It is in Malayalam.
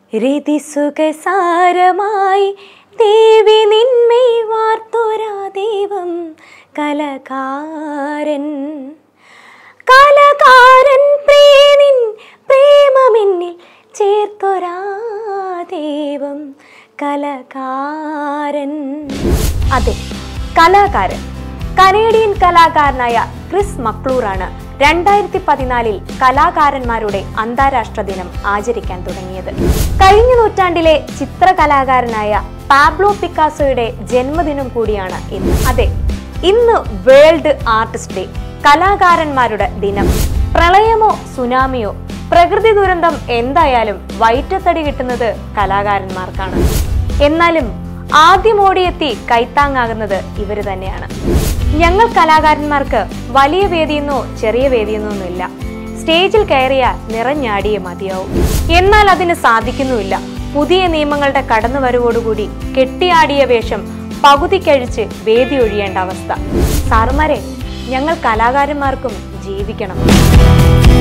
രതിസുഖസാരമായി ദേവി നിന്മേ വാർത്തോരാ ദൈവം കലകാരൻ കലകാരൻ പ്രേനിൻ പ്രേമമെന്നിൽ ചേർത്തൊരാ ദൈവം കലകാരൻ അതെ കലാകാരൻ കനേഡിയൻ കലാകാരനായ ക്രിസ് മക്ലൂറാണ് രണ്ടായിരത്തി പതിനാലിൽ കലാകാരന്മാരുടെ അന്താരാഷ്ട്ര ദിനം ആചരിക്കാൻ തുടങ്ങിയത് കഴിഞ്ഞ നൂറ്റാണ്ടിലെ ചിത്രകലാകാരനായ പാബ്ലോ പിക്കാസോയുടെ ജന്മദിനം കൂടിയാണ് ഇന്ന് അതെ ഇന്ന് വേൾഡ് ആർട്ടിസ്റ്റ് ഡേ കലാകാരന്മാരുടെ ദിനം പ്രളയമോ സുനാമിയോ പ്രകൃതി ദുരന്തം എന്തായാലും വയറ്റത്തടി കിട്ടുന്നത് കലാകാരന്മാർക്കാണ് എന്നാലും ആദ്യം ഓടിയെത്തി കൈത്താങ്ങാകുന്നത് ഇവര് തന്നെയാണ് ഞങ്ങൾ കലാകാരന്മാർക്ക് വലിയ വേദിയെന്നോ ചെറിയ വേദിയെന്നോ ഒന്നുമില്ല സ്റ്റേജിൽ കയറിയ നിറഞ്ഞാടിയേ മതിയാവും എന്നാൽ അതിന് സാധിക്കുന്നുമില്ല പുതിയ നിയമങ്ങളുടെ കടന്നുവരവോടുകൂടി കെട്ടിയാടിയ വേഷം പകുതിക്കഴിച്ച് വേദി ഒഴിയേണ്ട അവസ്ഥ സാറുമാരെ ഞങ്ങൾ കലാകാരന്മാർക്കും ജീവിക്കണം